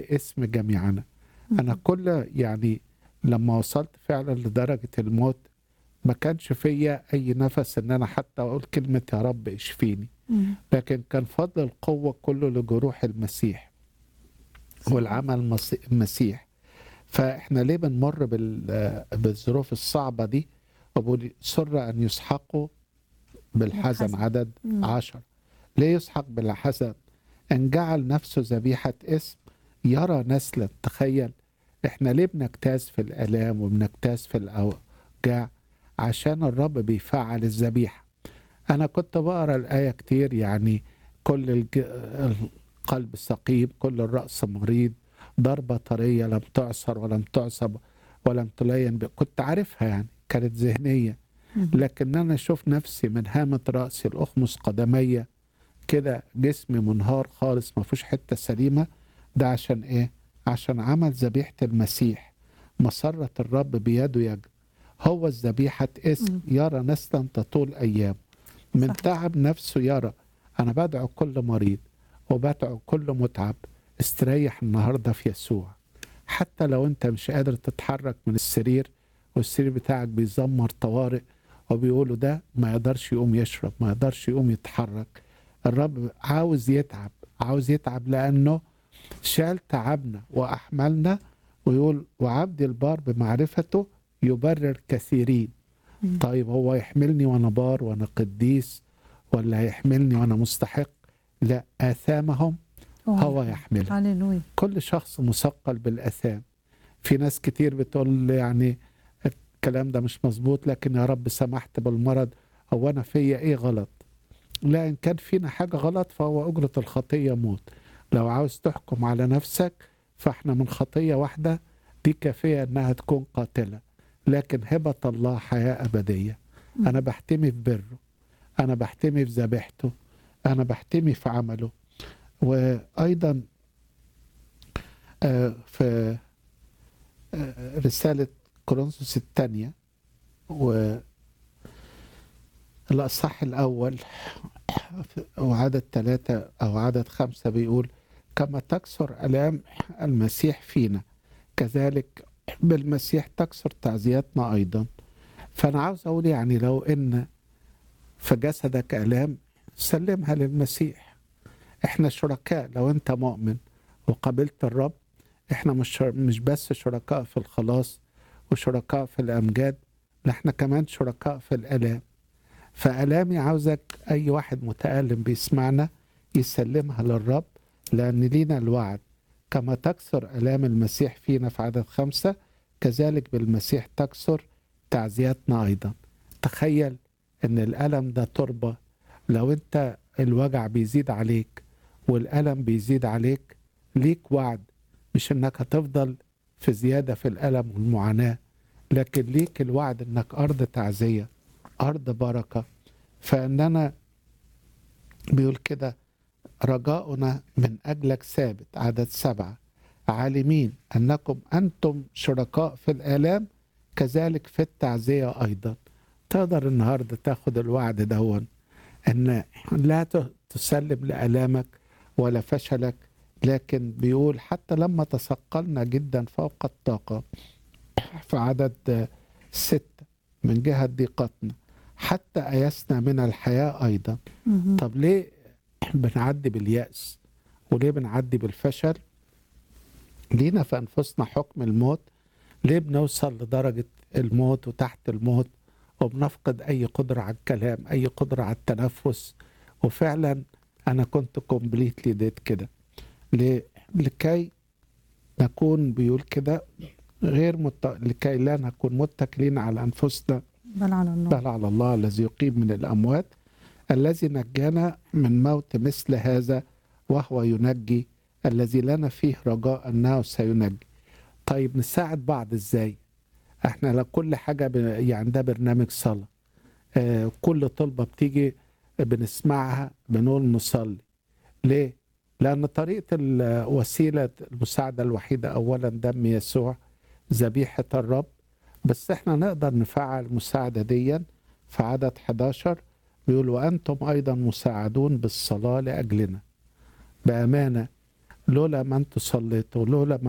باسم جميعنا انا كل يعني لما وصلت فعلا لدرجه الموت ما كانش فيا اي نفس ان انا حتى اقول كلمه يا رب اشفيني مم. لكن كان فضل القوه كله لجروح المسيح والعمل المسي- المسيح فاحنا ليه بنمر بال- بالظروف الصعبه دي وبقول سر ان يسحقوا بالحزن بالحزن. عدد مم. عشر ليه يسحق بالحزن ان جعل نفسه ذبيحه اسم يرى نسلا تخيل احنا ليه بنجتاز في الالام وبنجتاز في الاوجاع عشان الرب بيفعل الذبيحه انا كنت بقرا الايه كتير يعني كل الج... القلب سقيم كل الراس مريض ضربه طريه لم تعصر ولم تعصب ولم تلين ب... كنت عارفها يعني كانت ذهنيه مم. لكن انا اشوف نفسي من هامه راسي الاخمص قدمي كده جسمي منهار خالص ما فيهوش حته سليمه ده عشان ايه عشان عمل ذبيحه المسيح مسره الرب بيده يجب هو الذبيحه اسم مم. يرى نسلا تطول ايام من صح. تعب نفسه يرى انا بدعو كل مريض وبدعو كل متعب استريح النهارده في يسوع حتى لو انت مش قادر تتحرك من السرير والسرير بتاعك بيزمر طوارئ وبيقولوا ده ما يقدرش يقوم يشرب ما يقدرش يقوم يتحرك الرب عاوز يتعب عاوز يتعب لأنه شال تعبنا وأحملنا ويقول وعبد البار بمعرفته يبرر كثيرين مم. طيب هو يحملني وأنا بار وأنا قديس ولا هيحملني وأنا مستحق لا آثامهم هو يحملها هللويا كل شخص مثقل بالآثام في ناس كتير بتقول يعني الكلام ده مش مظبوط لكن يا رب سمحت بالمرض هو أنا فيا إيه غلط لا إن كان فينا حاجة غلط فهو أجرة الخطية موت لو عاوز تحكم على نفسك فإحنا من خطية واحدة دي كافية إنها تكون قاتلة لكن هبة الله حياة أبدية أنا بحتمي في بره أنا بحتمي في ذبيحته أنا بحتمي في عمله وأيضا آه، في آه، رسالة كورنثوس الثانية والأصح الأول وعدد ثلاثة أو عدد خمسة بيقول كما تكثر آلام المسيح فينا كذلك بالمسيح تكثر تعزياتنا أيضا فأنا عاوز أقول يعني لو إن في جسدك آلام سلمها للمسيح احنا شركاء لو انت مؤمن وقابلت الرب احنا مش مش بس شركاء في الخلاص وشركاء في الامجاد لا احنا كمان شركاء في الالام فالامي عاوزك اي واحد متالم بيسمعنا يسلمها للرب لان لينا الوعد كما تكثر الام المسيح فينا في عدد خمسه كذلك بالمسيح تكثر تعزياتنا ايضا تخيل ان الالم ده تربه لو انت الوجع بيزيد عليك والالم بيزيد عليك ليك وعد مش انك هتفضل في زياده في الالم والمعاناه لكن ليك الوعد انك ارض تعزيه ارض بركه فاننا بيقول كده رجاؤنا من اجلك ثابت عدد سبعه عالمين انكم انتم شركاء في الالام كذلك في التعزيه ايضا تقدر النهارده تاخد الوعد دون ان لا ت- تسلم لالامك ولا فشلك لكن بيقول حتى لما تثقلنا جدا فوق الطاقه في عدد آه، ستة من جهة ضيقتنا حتى أيسنا من الحياة أيضا مهم. طب ليه بنعدي باليأس وليه بنعدي بالفشل لينا في أنفسنا حكم الموت ليه بنوصل لدرجة الموت وتحت الموت وبنفقد أي قدرة على الكلام أي قدرة على التنفس وفعلا أنا كنت كومبليتلي ديت كده ليه؟ لكي نكون بيقول كده غير مت... لكي لا نكون متكلين على أنفسنا بل على الله بل على الله الذي يقيم من الأموات الذي نجانا من موت مثل هذا وهو ينجي الذي لنا فيه رجاء أنه سينجي طيب نساعد بعض إزاي احنا لو كل حاجة ب... يعني ده برنامج صلاة آه كل طلبة بتيجي بنسمعها بنقول نصلي ليه لأن طريقة ال- وسيلة المساعدة الوحيدة أولا دم يسوع ذبيحة الرب بس احنا نقدر نفعل المساعدة دي في عدد 11 بيقول وأنتم أيضا مساعدون بالصلاة لأجلنا بأمانة لولا ما انتوا صليتوا لولا ما